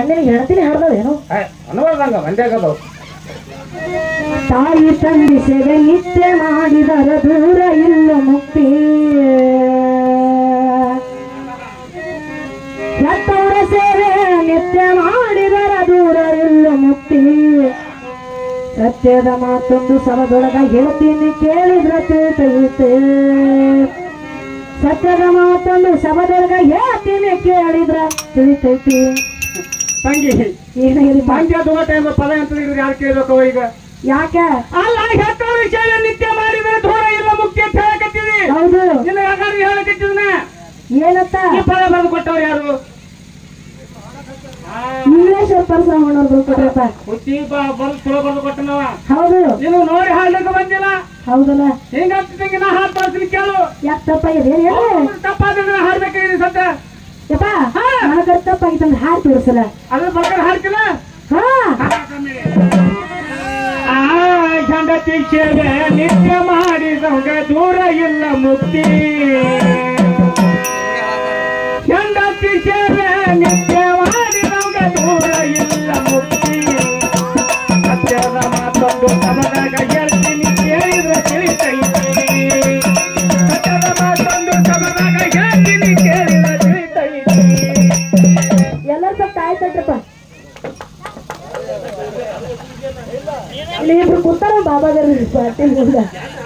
ಹೆಣ್ಣಿನ ಹೆಣ್ತಿನಿ ಹಾಡ್ದವೇನು ಅನ್ಬಾರ್ದಂಗ ಮಂದ್ಯಾಗದವು ತಾಯಿ ತಂದೆ ಸೇವೆ ನಿತ್ಯ ಮಾಡಿದರ ದೂರ ಇಲ್ಲ ಮುಕ್ತಿ ಹೆತ್ತವರ ಸೇವೆ ನಿತ್ಯ ಮಾಡಿದರ ದೂರ ಇಲ್ಲ ಮುಕ್ತಿ ಸತ್ಯದ ಮಾತೊಂದು ಸರದೊಳಗ ಹೇಳ್ತೀನಿ ಕೇಳಿದ್ರ ತಿಳಿತೈತೆ ಸತ್ಯದ ಮಾತೊಂದು ಸಭದೊಳಗ ಹೇಳ್ತೀನಿ ಕೇಳಿದ್ರ ತಿಳಿತೈತಿ ತಂಗಿ ಏನಾಗಿದೆ ಮಂದ್ಯ ದುವ ಟೈಮ್ ಪದ ಅಂತ ಯಾರು ಕೇಳ್ಬೇಕು ಈಗ ಯಾಕೆ ಅಲ್ಲ ಹೆತ್ತವ್ರ ವಿಷಯ ನಿತ್ಯ ಮಾಡಿದ್ರೆ ದೂರ ಇಲ್ಲ ಮುಕ್ತಿ ಅಂತ ಹೇಳಕತ್ತಿದಿ ಹೌದು ನಿನ್ನ ಯಾರು ಹೇಳಕತ್ತಿದ್ನ ಏನತ್ತ ಈ ಪದ ಬರೆದು ಕೊಟ್ಟವ್ರು ಯಾರು ಇಂಗ್ಲೇಶ್ ಪರಶುರಾಮಣ್ಣವ್ರು ಬರ್ಕೊಟ್ರಪ್ಪ ಹುಚ್ಚಿ ಬರೆದು ಚಲೋ ಬರೆದು ಕೊಟ್ಟನವ ಹೌದು ನೀನು ನೋಡಿ ಹಾಡ್ಲಿಕ್ಕೆ ಬಂದಿಲ್ಲ ಹೌದಲ್ಲ ಹಿಂಗಾಗ್ತದಂಗೆ ನಾ ಹಾಡ್ ಬರ್ತೀನಿ ಕೇಳು ಯಾಕೆ ತಪ್ಪಾಗಿದೆ ಹೇಳಿ ತಪ್ಪಾದ್ರೆ ಹಾಡ್ಬೇಕಾಗಿದೆ ಸದ್ಯ ಯಪ್ಪ ನನಗ ತಪ್ಪಾಗಿತ್ತಂದ್ರೆ ಹಾಡು ತೋರಿಸಲ್ಲ ಅದ್ರ ಬಗ್ಗೆ ಹಾಡ್ತಿಲ್ಲ ಹಾ ಆ ಗಂಡತಿ ಸೇವೆ ನಿತ್ಯ ಮಾಡಿದವಾಗ ದೂರ ಇಲ್ಲ ಮುಕ್ತಿ ಗಂಡತಿ ಸೇವೆ ನಿತ್ಯ ಮಾಡಿದವಾಗ ದೂರ ಇಲ್ಲ ಮುಕ್ತಿ ಸತ್ಯದ ಮಾತೊಂದು ಸಮದಾಗ ಹೇಳ್ತೀನಿ ಕೇಳಿದ್ರೆ ತಿಳಿತೈತಿ ಸತ್ಯದ ಮಾತೊಂದು ಸಮದಾಗ ಹೇಳ್ತೀನಿ ಕೇಳಿದ್ರೆ ತಿಳಿತೈತಿ ಎಲ್ಲರೂ ಸ್ವಲ್ಪ ತಾಯಿ ತಟ್ರಪ್ಪ ಇಲ್ಲಿ ಇಬ್ರು ಕೂತಾರ ಬಾಬಾಗಾರ ಪಾರ್ಟಿ ಮುಂದ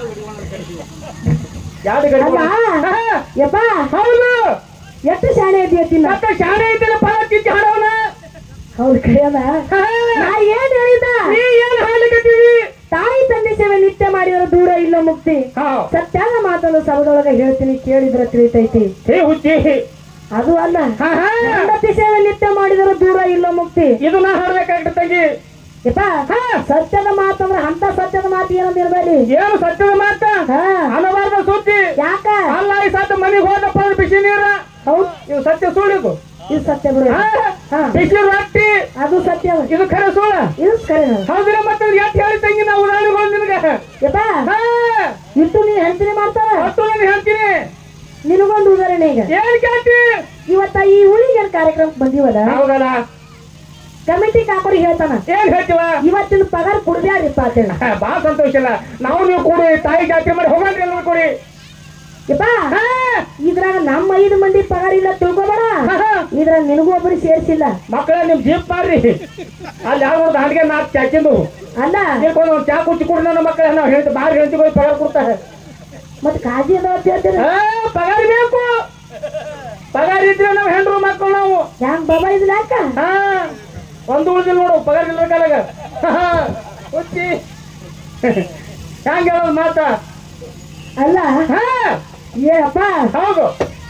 ಯಾವ್ದು ಗಡಿ ಅಲ್ಲ ಹಾ, ಯಪ್ಪ ಹೌದು ಎಷ್ಟು ಶಾಣೆ ಐತಿ ಅತ್ತಿಲ್ಲ ಮತ್ತೆ ಶಾಲೆ ಐತಿಲ್ಲ ಫಲ ಕಿಚ್ಚಿ ಹಾಡವನ ಹೌದು ಕರೆಯದ ನಾ ಏನ್ ಹೇಳಿದ ನೀ ಏನ್ ಹಾಡ್ಲಿಕತ್ತೀವಿ ತಾಯಿ ತಂದೆ ಸೇವೆ ನಿತ್ಯ ಮಾಡಿದ್ರೆ ದೂರ ಇಲ್ಲ ಮುಕ್ತಿ ಹಾ ಸತ್ಯಾಗ ಮಾತನ್ನು ಸಭದೊಳಗ ಹೇಳ್ತೀನಿ ಕೇಳಿದ್ರ ತಿಳಿತೈತಿ ಹೇ ಹುಚ್ಚಿ ಅದು ಅಲ್ಲ ಹಾ, ಹಾ. ಹೆಂಡತಿ ಸೇವೆ ನಿತ್ಯ ಮಾಡಿದ್ರೆ ದೂರ ಇಲ್ಲ ಮುಕ್ತಿ ಇದು ನಾ ಹಾಡ್ಬೇಕಾಗ್ತದೆ ತಂಗಿ ಯಪ್ಪ ಸತ್ಯದ ಮಾತಂದ್ರ ಅಂತ ಸತ್ಯದ ಮಾತು ಏನಂತ ಇರ್ಬೇಡಿ ಏನು ಸತ್ಯದ ಮಾತ ಹಾ ಅನವಾದ ಸುದ್ದಿ ಯಾಕ ಅಲ್ಲ ಈ ಸತ್ತ ಮನೆಗೆ ಹೋದಪ್ಪ ಅಂದ್ರೆ ಬಿಸಿ ನೀರ ಹೌದ್ ಇದು ಸತ್ಯ ಸುಳ್ಳಿದು ಇದು ಸತ್ಯ ಬಿಡು ಹಾ, ಹಾ. ಬಿಸಿ ರೊಟ್ಟಿ ಅದು ಸತ್ಯ ಇದು ಖರೆ ಸುಳ್ಳ ಇದು ಕರೆ ಹೌದಿಲ್ಲ ಮತ್ತೆ ಎಷ್ಟು ಹೇಳಿ ತಂಗಿ ನಾ ಉದಾಹರಣೆ ಬಂದ್ ನಿನಗೆ ಯಪ್ಪ ಹಾ ಇಟ್ಟು ನೀನ್ ಹೆಂಡತಿನಿ ಮಾಡ್ತಾರ ಅಷ್ಟು ನಾನು ಹೇಳ್ತೀನಿ ನಿನಗೊಂದು ಉದಾಹರಣೆ ಈಗ ಏನ್ ಕೇಳ್ತಿ ಇವತ್ತ ಈ ಉಳಿಗೇನ್ ಕಾರ್ಯಕ್ರಮಕ್ಕೆ ಬಂದಿವಲ್ಲ ಹೌದಲ್ಲ ಕಮಿಟಿ ಕಾಕೋರಿ ಹೇಳ್ತಾನ ಏನ್ ಹೇಳ್ತೀವ ಇವತ್ತಿನ ಪಗಾರ ಕುಡ್ದ್ಯಾರಿಪ್ಪ ಅಂತೇಳಿ ಹಾ, ಬಾ ಸಂತೋಷ ಇಲ್ಲ ನಾವು ನೀವು ಕೂಡಿ ತಾಯಿ ಜಾತಿ ಮಾಡಿ ಹೋಗಂದ್ರಿ ಎಲ್ಲರೂ ಕೂಡಿ ಯಪ್ಪ ಹಾ, ಇದ್ರಾಗ ನಮ್ಮ ಐದು ಮಂದಿ ಪಗಾರ ಇಲ್ಲ ತಿಳ್ಕೊಬೇಡ ಹಾ, ಹಾ. ಇದ್ರಾಗ ನಿನಗೂ ಒಬ್ಬರು ಸೇರ್ಸಿಲ್ಲ ಮಕ್ಕಳ ನಿಮ್ ಜೀಪ್ ಮಾರ್ರಿ ಅಲ್ಲಿ ಯಾವ ಒಂದು ಹಾಡಿಗೆ ನಾಲ್ಕು ಚಾಕಿಂದು ಅಲ್ಲ ಒಂದು ಚಾ ಕುಚ್ಚಿ ಕೊಡಿ ನನ್ನ ಮಕ್ಕಳ ನಾವು ಹೇಳ್ತೀವಿ ಬಾರಿ ಹೇಳ್ತೀವಿ ಹೋಗಿ ಪಗಾರ ಕೊಡ್ತಾರೆ ಮತ್ ಕಾಜಿ ಅದಾವ ಅಂತ ಹೇಳ್ತೀರ ಹಾ, ಪಗಾರ ಬೇಕು ಪಗಾರ ಇದ್ರೆ ನಾವು ಹೆಂಡ್ರು ಮಕ್ಕಳು ನಾವು ಹ್ಯಾಂಗ ಬಾಬಾ ಇದಿಲ್ಲ ಯಾಕ ಹಾ ಒಂದು ಉಳಿದಿಲ್ಲ ನೋಡು ಪಗಾರ ಇಲ್ಲ ಕಾಲಾಗ ಹುಚ್ಚಿ ಹೆಂಗ ಹೇಳೋದು ಮಾತ ಅಲ್ಲ ಹಾ ಏ ಅಪ್ಪ ಹೌದು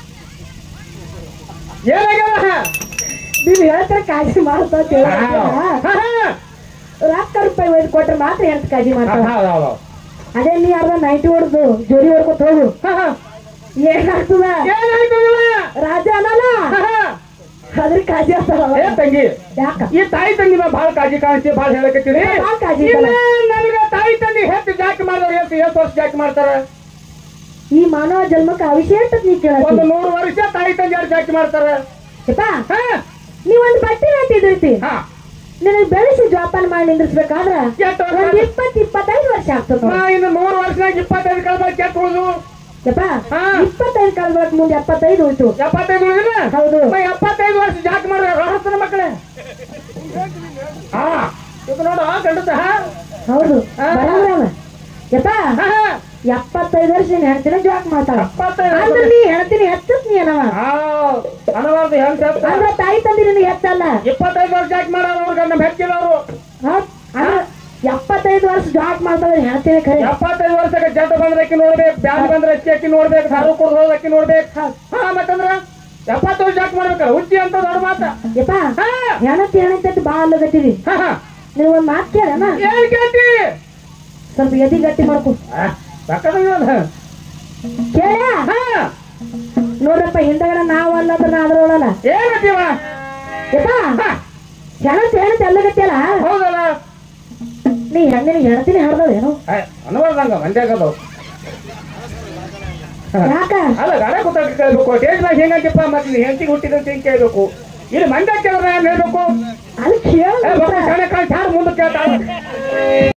ಏನಾಗ್ಯದ ನೀವ್ ಹೇಳ್ತಾರೆ ಕಾಳಜಿ ಮಾಡ್ತಾ ಅಂತ ಹೇಳಿ ಹಾ, ಹಾ, ಹಾ. ರೊಕ್ಕ ರೂಪಾಯಿ ಒಯ್ದು ಕೊಟ್ರೆ ಮಾತ್ರ ಹೆಂತ ಕಾಳಜಿ ಮಾಡ್ತಾವ ಹೌದು, ಹೌದು. ಅದೇ ನೀ ಅರ್ಧ ನೈಟಿ ಹೊಡೆದು ಜೋಡಿ ಹೊಡ್ಕೊತ ಹೋಗು ಹಾ, ಹಾ. ಏನಾಗ್ತದ ಏನಾಯ್ತು ಇವ? ರಾಜ ಅನ್ನಲ್ಲ ಹಾ, ಹಾ. ಅದ್ರ ಕಾಜಿ ಆಗ್ತಾವ ಏ ತಂಗಿ ಯಾಕ ಈ ತಾಯಿ ತಂದಿ ನಾ ಭಾಳ ಕಾಳಜಿ ಕಾಣಿಸಿ ಭಾಳ ಹೇಳಕತ್ತೀನಿ ಭಾಳ ಕಾಳಜಿ ಇಲ್ಲ, ಐತಲ್ಲ. ನನಗೆ ತಾಯಿ ತಂದಿ ಹೆಚ್ಚು ಜಾಕಿ ಮಾಡಿದವ್ರು ಎಷ್ಟು ಎಷ್ಟು ವರ್ಷ ಜಾಕಿ ಮಾಡ್ತಾರ ಈ ಮಾನವ ಜನ್ಮಕ್ಕೆ ಅವಿಷಯ ಅಂತ ನೀ ಒಂದು ಕೇಳತ್ತಿ ನೂರು ವರ್ಷ ತಾಯಿ ತಂದಿ ಯಾರು ಜಾಕಿ ಮಾಡ್ತಾರ ಯಪ್ಪ ಹಾ ನೀವೊಂದು ಬಟ್ಟೆ ಅಂತಿದ್ರಿ ಹಾ ನಿನಗೆ ಬೆಳೆಸಿ ಜೋಪಾನ ಮಾಡಿ ನಿಂದ್ರಿಸ್ಬೇಕಾದ್ರ ಎಷ್ಟು ವರ್ಷ? ಒಂದ್ ಇಪ್ಪತ್ ಇಪ್ಪತ್ತೈದು ವರ್ಷ ಆಗ್ತದ ನಾ ಇನ್ನು ನೂರು ವರ್ಷನಾಗ ಇಪ್ಪತ್ತೈದು ಕಳೆದ ಕೆಟ್ಟ ಉಳಿದು ಯಪ್ಪ ಹಾ. ಇಪ್ಪತ್ತೈದು ಕಾಲ ಮುಂದೆ ಎಪ್ಪತ್ತೈದು ಉಳಿತು ಎಪ್ಪತ್ತೈದು ಉಳಿದಿಲ್ಲ ಹೌದು. ನಾ ಎಪ್ಪತ್ತೈದು ವರ್ಷ ಜಾಕ್ ಮಾಡಿದ್ರೆ ರಹಸ್ಯನ ಮಕ್ಕಳೇ ಹಾ ಇದು ನೋಡು ಗಂಡಸ ಹಾ ಹೌದು ಹಾ. ಬರೋಬ್ರಲ್ಲ ಯಪ್ಪ ಹಾ, ಹಾ. ಎಪ್ಪತ್ತೈದು ವರ್ಷ ನೀನ್ ಹೆಣ್ತಿನ ಜೋಕ್ ಮಾಡ್ತಾಳ ಎಪ್ಪತ್ತೈದು ಅಂದ್ರೆ ವರ್ಷ. ನೀ ಹೆಣ್ತಿನ ಹೆಚ್ಚತ್ ನೀ ಏನವ ಹಾ ಅನವಾರ್ದು ಹೆಂಗ್ ಹೇಳ್ತ ಅಂದ್ರ ತಾಯಿ ತಂದಿ ನಿನಗೆ ಹೆಚ್ಚಲ್ಲ ಇಪ್ಪತ್ತೈದು ವರ್ಷ ಜಾಕ್ ಮಾಡೋರು ಅವ್ರಿಗೆ ನಮ್ಮ ಹೆಚ್ಚಿರೋರು ಹೌದ್? ಅಂದ್ರ ಎಪ್ಪತ್ತೈದು ವರ್ಷ ಜಾಕ್ ಮಾಡ್ತಾಳ ಹೆಣ್ತಿನ ಖರೆ ಎಪ್ಪತ್ತೈದು ವರ್ಷಕ್ಕೆ ಜಂಟ ಬಂದ್ರೆ ಅಕ್ಕಿ ನೋಡ್ಬೇಕು ಬ್ಯಾನ್ ಬಂದ್ರೆ ಅಕ್ಕಿ ಅಕ್ಕಿ ನೋಡ್ಬೇಕು ದಾರು ಕುಡ್ದು ಅಕ್ಕಿ ನೋಡ್ಬೇಕು ಹಾ ಮತ್ತಂದ್ರ ಎಪ್ಪತ್ತು ವರ್ಷ ಜಾಕ್ ಮಾಡ್ಬೇಕಲ್ಲ ಹುಚ್ಚಿ ಅಂತ ದೊಡ್ಡ ಮಾತ ಯಪ್ಪ ಹಾ ಹೆಣತಿ ಹೆಣತಿ ಅಂತ ಬಾ ಅಲ್ಲಗತ್ತೀರಿ ಹಾ ಹಾ ನೀವ್ ಒಂದ್ ಮಾತು ಕೇಳಣ ಏನ್ ಕೇಳ್ತಿ ಸ್ವಲ್ಪ ಎದಿ ಗಟ್ಟಿ ಮಾಡ್ಕೊ ಆ, ಸಕ್ಕತ್ತಾಗಿದೆ. ಕೇಳ ಹಾ ನೋಡ್ರಪ್ಪ ಹಿಂದಗಡೆ ನಾವು ಅಲ್ಲದ್ರ ನಾ ಅದ್ರೊಳಲ್ಲ ಏನಂತೀವ ಯಪ್ಪ ಹಾ ಹೆಣತಿ ಹೆಣತಿ ಅಲ್ಲಗತ್ತಿಯಲ್ಲ ಹೌದಲ್ಲ ನೀ ಹೆಣ್ಣಿನ ಹೆಣತಿನ ಹರ್ದವೇನು ಅನ್ಬಾರ್ದಂಗ ಮಂದ್ಯಾಗದವು ಯಾಕ ಅಲ್ಲ ಗಾಡ ಕೂತಾಗ ಕೇಳ್ಬೇಕು ಸ್ಟೇಜ್ ಮ್ಯಾಗ ಹೆಂಗಂತಿಪ್ಪ ಮತ್ತೆ ನೀ ಹೆಂಡತಿಗೆ ಹುಟ್ಟಿದಂತ ಹಿಂಗ್ ಕೇಳ್ಬೇಕು ಇಲ್ಲಿ ಮಂದ್ಯ ಕೇಳಿದ್ರೆ ಏನ್ ಹೇಳ್ಬೇಕು ಕೇಳು ಏ, ಮಕ್ಕಳು ಶಾಣೆ ಕಾಣ್ ಮುಂದೆ ಕೇಳ್ತಾಳ